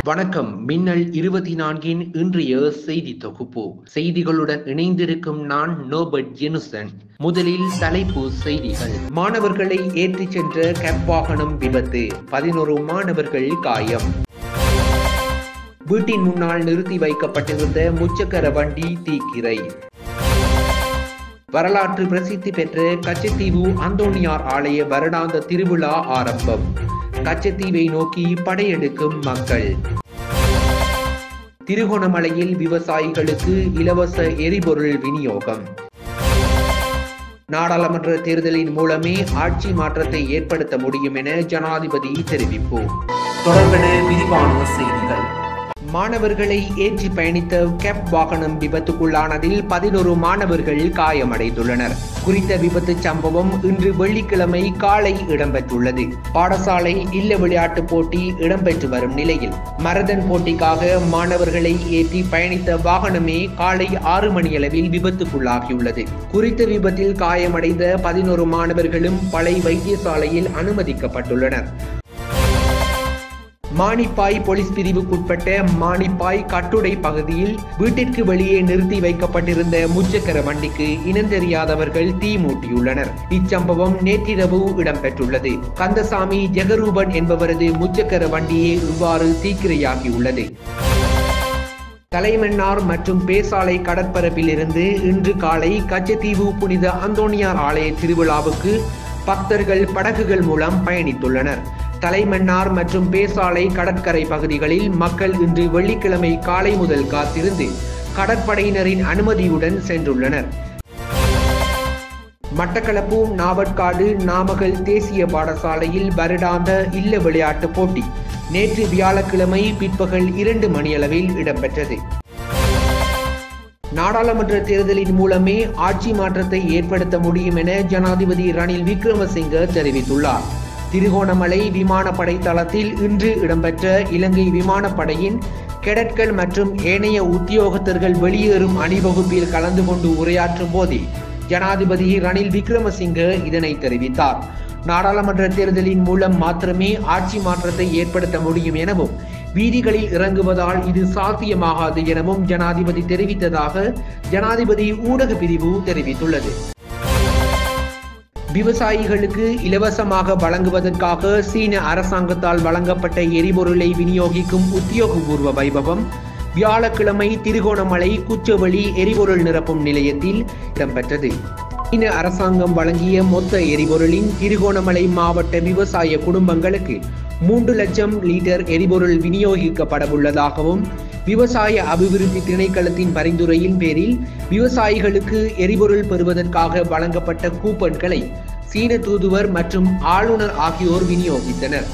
வணக்கம் மின்னல் இருபத்தி நான்கின் இன்றைய செய்தி தொகுப்பு செய்திகளுடன் இணைந்திருக்கும் நான் நோபர்ட் ஜெனுசன் முதலில் தலைப்பு செய்திகள் மாணவர்களை ஏற்றிச் சென்ற கேப் வாகனம் விபத்து பதினோரு மாணவர்கள் காயம் வீட்டின் முன்னால் நிறுத்தி வைக்கப்பட்டிருந்த முச்சக்கர வண்டி தீக்கிரை வரலாற்று பிரசித்தி பெற்ற கச்சத்தீவு அந்தோணியார் ஆலய வருடாந்த திருவிழா ஆரம்பம் கச்சத்தீவை நோக்கி படையெடுக்கும் மக்கள் திருகோணமலையில் விவசாயிகளுக்கு இலவச எரிபொருள் விநியோகம் நாடாளுமன்ற தேர்தலின் மூலமே ஆட்சி மாற்றத்தை ஏற்படுத்த முடியும் என ஜனாதிபதி தெரிவிப்பு தொடர்பென விரிவான செய்திகள் மாணவர்களை ஏற்றி பயணித்த கேப் வாகனம் விபத்துக்குள்ளானதில் பதினோரு மாணவர்கள் காயமடைந்துள்ளனர் குறித்த விபத்து சம்பவம் இன்று வெள்ளிக்கிழமை காலை இடம்பெற்றுள்ளது பாடசாலை இல்ல விளையாட்டு போட்டி இடம்பெற்று வரும் நிலையில் மரதன் போட்டிக்காக மாணவர்களை ஏற்றி பயணித்த வாகனமே காலை ஆறு மணியளவில் விபத்துக்குள்ளாகியுள்ளது குறித்த விபத்தில் காயமடைந்த பதினோரு மாணவர்களும் பழைய வைத்தியசாலையில் அனுமதிக்கப்பட்டுள்ளனர் மானிப்பாய் போலீஸ் பிரிவுக்குட்பட்ட மானிப்பாய் கட்டுடை பகுதியில் வீட்டிற்கு வெளியே நிறுத்தி வைக்கப்பட்டிருந்த முச்சக்கர வண்டிக்கு இனந்தெரியாதவர்கள் தீ மூட்டியுள்ளனர் இச்சம்பவம் நேற்றிரவு இடம்பெற்றுள்ளது கந்தசாமி ஜெகரூபன் என்பவரது முச்சக்கர வண்டியே இவ்வாறு தீக்கிரையாகியுள்ளது தலைமன்னார் மற்றும் பேசாலை கடற்பரப்பில் இருந்து இன்று காலை கச்சத்தீவு புனித அந்தோணியார் ஆலய திருவிழாவுக்கு பக்தர்கள் படகுகள் மூலம் பயணித்துள்ளனர் தலைமன்னார் மற்றும் பேசாலை கடற்கரை பகுதிகளில் மக்கள் இன்று வெள்ளிக்கிழமை காலை முதல் காத்திருந்து கடற்படையினரின் அனுமதியுடன் சென்றுள்ளனர் மட்டக்களப்பு நாவற்காடு நாமக்கல் தேசிய பாடசாலையில் வருடாந்த இல்ல விளையாட்டு போட்டி நேற்று வியாழக்கிழமை பிற்பகல் இரண்டு மணியளவில் இடம்பெற்றது நாடாளுமன்ற தேர்தலின் மூலமே ஆட்சி மாற்றத்தை ஏற்படுத்த முடியும் என ஜனாதிபதி ரணில் விக்ரமசிங்க தெரிவித்துள்ளார் திருகோணமலை விமானப்படை தளத்தில் இன்று இடம்பெற்ற இலங்கை விமானப்படையின் கெடட்கள் மற்றும் ஏனைய உத்தியோகத்தர்கள் வெளியேறும் அணிவகுப்பில் கலந்து கொண்டு உரையாற்றும் போதே ஜனாதிபதி ரணில் விக்ரமசிங்க இதனை தெரிவித்தார் நாடாளுமன்ற தேர்தலின் மூலம் மாத்திரமே ஆட்சி மாற்றத்தை ஏற்படுத்த முடியும் எனவும் வீதிகளில் இறங்குவதால் இது சாத்தியமாகாது எனவும் ஜனாதிபதி தெரிவித்ததாக ஜனாதிபதி ஊடக பிரிவு தெரிவித்துள்ளது விவசாயிகளுக்கு இலவசமாக வழங்குவதற்காக சீன அரசாங்கத்தால் வழங்கப்பட்ட எரிபொருளை விநியோகிக்கும் உத்தியோகபூர்வ வைபவம் வியாழக்கிழமை திருகோணமலை குச்சவெளி எரிபொருள் நிரப்பும் நிலையத்தில் இடம்பெற்றது சீன அரசாங்கம் வழங்கிய மொத்த எரிபொருளின் திருகோணமலை மாவட்ட விவசாய குடும்பங்களுக்கு மூன்று லட்சம் லிட்டர் எரிபொருள் விநியோகிக்கப்படவுள்ளதாகவும் விவசாய அபிவிருத்தி திணைக்களத்தின் பரிந்துரையின் பேரில் விவசாயிகளுக்கு எரிபொருள் பெறுவதற்காக வழங்கப்பட்ட கூப்பன்களை சீன தூதுவர் மற்றும் ஆளுநர் ஆகியோர் விநியோகித்தனர்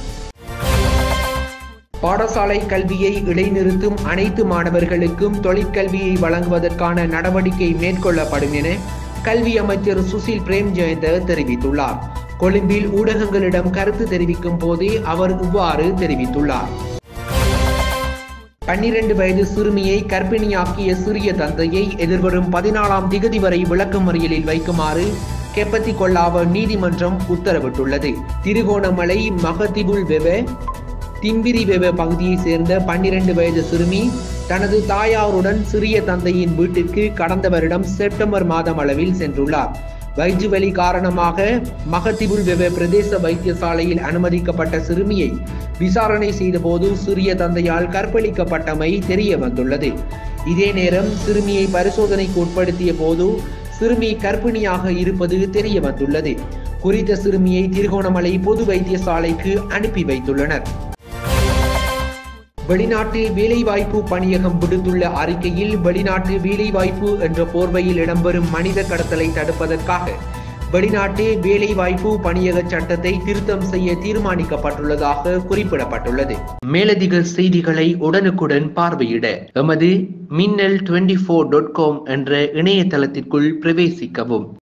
பாடசாலை கல்வியை இடைநிறுத்தும் அனைத்து மாணவர்களுக்கும் தொழிற்கல்வியை வழங்குவதற்கான நடவடிக்கை மேற்கொள்ளப்படும் என கல்வி அமைச்சர் சுசில் பிரேம் ஜெயந்த தெரிவித்துள்ளார் கொழும்பில் ஊடகங்களிடம் கருத்து தெரிவிக்கும் போதே அவர் இவ்வாறு தெரிவித்துள்ளார் பன்னிரண்டு வயது சிறுமியை கர்ப்பிணியாக்கிய சிறிய தந்தையை எதிர்வரும் பதினாலாம் திகதி வரை விளக்கமறியலில் வைக்குமாறு கெப்பத்தி கொள்ளாவ நீதிமன்றம் உத்தரவிட்டுள்ளது திருகோணமலை மகதிபுல் வெவ திம்பிரி வெவ பகுதியைச் சேர்ந்த பன்னிரண்டு வயது சிறுமி தனது தாயாருடன் சிறிய தந்தையின் வீட்டிற்கு கடந்த வருடம் செப்டம்பர் மாதம் அளவில் சென்றுள்ளார் வயிற்றுவலி காரணமாக மகத்திபுல் வெவ பிரதேச வைத்தியசாலையில் அனுமதிக்கப்பட்ட சிறுமியை விசாரணை செய்தபோது சிறிய தந்தையால் கற்பழிக்கப்பட்டமை தெரிய வந்துள்ளது இதே நேரம் சிறுமியை பரிசோதனைக்கு உட்படுத்திய போது சிறுமி கர்ப்பிணியாக இருப்பது தெரிய வந்துள்ளது குறித்த சிறுமியை திருகோணமலை பொது வைத்தியசாலைக்கு அனுப்பி வைத்துள்ளனர் வெளிநாட்டு வேலைவாய்ப்பு பணியகம் விடுத்துள்ள அறிக்கையில் வெளிநாட்டு வேலைவாய்ப்பு என்ற போர்வையில் இடம்பெறும் மனித கடத்தலை தடுப்பதற்காக வெளிநாட்டு வேலைவாய்ப்பு பணியக சட்டத்தை திருத்தம் செய்ய தீர்மானிக்கப்பட்டுள்ளதாக குறிப்பிடப்பட்டுள்ளது மேலதிக செய்திகளை உடனுக்குடன் பார்வையிட எமது மின்னல் டுவெண்டி ஃபோர் டாட் காம் என்ற இணையதளத்திற்குள் பிரவேசிக்கவும்